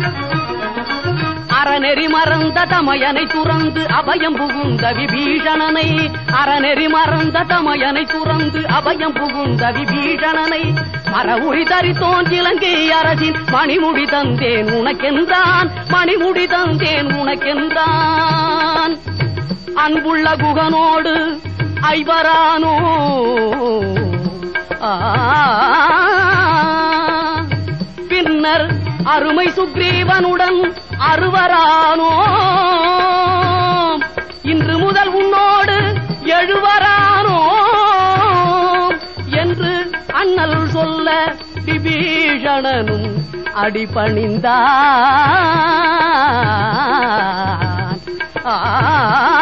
அறநெறி மறந்த தமையனை துறந்து அபயம் புகுந்த விபீஷணனை அறநெறி மறந்த தமையனை துறந்து அபயம் புகுந்த விபீஷணனை மரவுரி தரித்தோன் இலங்கை அரசின் மணிமுடி தந்தேன் உனக்கென்றான் மணிமுடி தந்தேன் உனக்கென்றான் அன்புள்ள குகனோடு ஐவரானோ ஆ பின்னர் அருமை சுக்ரீவனுடன் அறுவரானோ இன்று முதல் உன்னோடு எழுவரானோ என்று அண்ணல் சொல்ல விபீஷணனும் அடிபணிந்தான்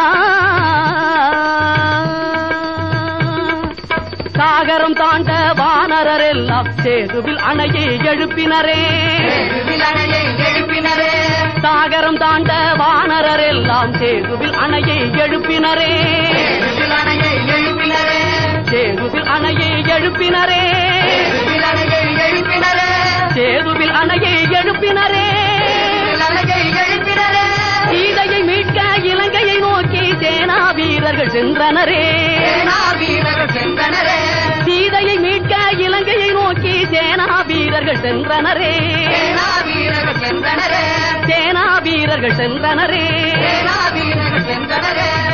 சாகரம் தாண்ட வானரர் எல்லாம் சேதுவில் அணையை எழுப்பினரே விலனையை எழுப்பினரே சாகரம் தாண்ட வானரர் எல்லாம் சேதுவில் அணையை எழுப்பினரே விலனையை எழுப்பினரே சேதுவில் அணையை எழுப்பினரே விலனையை எழுப்பினரே சேதுவில் அணையை எழுப்பினரே விலனையை எழுப்பினரே சீதையை மீட்க இலங்கையை நோக்கி சேனா வீரர்கள் சென்றனரே சேனா வீரர்கள் சென்றனரே சீதையை மீட்க இலங்கையை நோக்கி சேனா வீரர்கள் சென்றனரே சேனா வீரர்கள் சென்றனரே சேனா வீரர்கள் சென்றனரே சேனா வீரர்கள் சென்றனரே